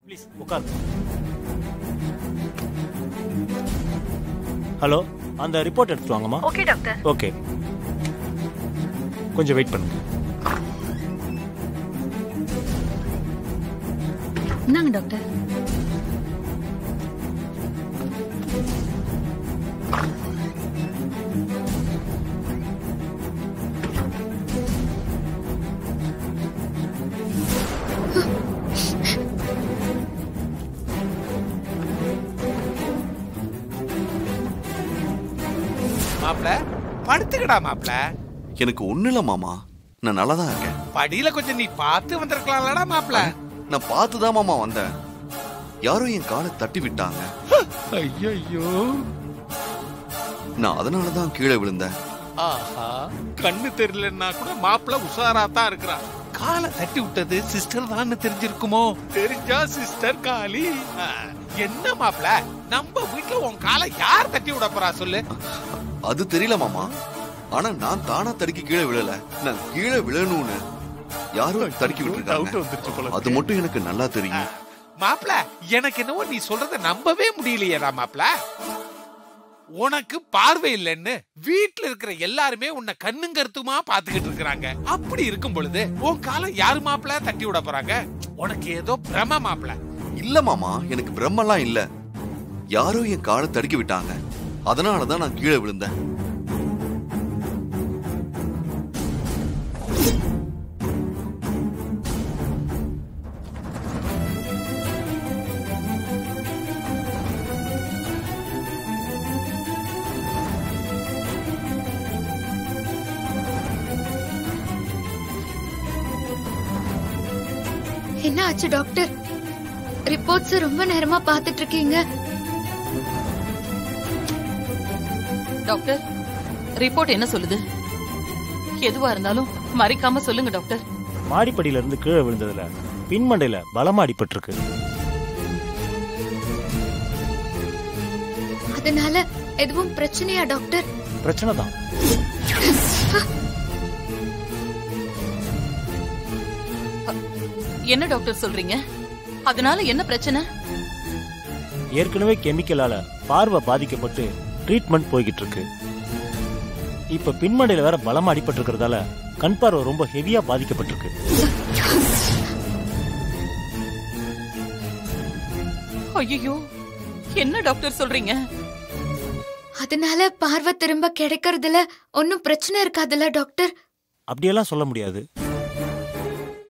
please உட்கார் hello அந்த report எடுத்துட்டு வாங்கம்மா ஓகே டாக்டர் ஓகே கொஞ்சம் வெயிட் பண்ணுங்க இந்தாங்க டாக்டர் மாப்ள படுத்துக்கடா மாப்ள எனக்கு ஒண்ணு இல்ல மாமா நான் நல்லா தான் இருக்கேன் படியில கொஞ்சம் நீ பார்த்து வந்திருக்கலாம்லடா மாப்ள நான் பார்த்து தான் மாமா வந்தேன் யாரோ என் காலை தட்டி விட்டாங்க ஐயோ நான் அதனால தான் கீழே விழுந்தேன் ஆஹா கண்ணு தெரியலன்னா கூட மாப்பிள உஷாரா தான் இருக்கிறான் காலை தட்டி விட்டது சிஸ்டர் தான் தெரிஞ்சிருக்குமோ தெரிஞ்சா சிஸ்டர் காளி ஆ, என்ன மாப்ள நம்ம வீட்டுல உன் காலை யார் தட்டி விட போறா சொல்லு அது தெரியல மாமா ஆனா நான் தானா தடுக்கி கீழே விழல நான் கீழே விழணும்னு யாரோ தடுக்கி Doubt வந்துருச்சு போல விட்டுருக்காங்க அது மட்டும் எனக்கு நல்லா தெரியும் மாப்ள எனக்கு என்னவோ நீ சொல்றத நம்பவே முடியலையேடா மாப்ள உனக்கு பார்வை இல்லைன்னு வீட்ல இருக்கிற எல்லாருமே உன்னை கண்ணும் கருத்துமா பாத்துக்கிட்டு இருக்கிறாங்க அப்படி இருக்கும் பொழுது உன் காலை யாரு மாப்ள தட்டி விட போறாங்க உனக்கு ஏதோ பிரம மாப்ள இல்ல மாமா எனக்கு பிரம்மெல்லாம் இல்ல யாரோ என் காலை தடுக்கி விட்டாங்க அதனால தான் நான் கீழே விழுந்தேன் என்ன ஆச்சு டாக்டர் ரிப்போர்ட்ஸ் ரொம்ப நேரமா பாத்துட்டு இருக்கீங்க டாக்டர் ரிப்போர்ட் என்ன சொல்லுது எதுவா இருந்தாலும் மறைக்காம சொல்லுங்க டாக்டர் மாடிப்படியில இருந்து கீழே விழுந்ததுல பின்மண்டையில பலமா அடிபட்டிருக்கு அதனால எதுவும் பிரச்சனையா டாக்டர் பிரச்சனை தான் என்ன டாக்டர் சொல்றீங்க அதனால என்ன பிரச்சனை ஏற்கனவே கெமிக்கலால பார்வை பாதிக்கப்பட்டு ட்ரீட்மெண்ட் போய்கிட்டு இருக்கு இப்ப பின்மண்டையில வேற பலமா அடிபட்டிருக்கிறதால கண் பார்வை ரொம்ப ஹெவியா பாதிக்கப்பட்டிருக்கு ஐயோ என்ன டாக்டர் சொல்றீங்க அதனால பார்வை திரும்ப கிடைக்கிறதுல ஒன்னும் பிரச்சனை இருக்காதுல்ல டாக்டர் அப்படியெல்லாம் சொல்ல முடியாது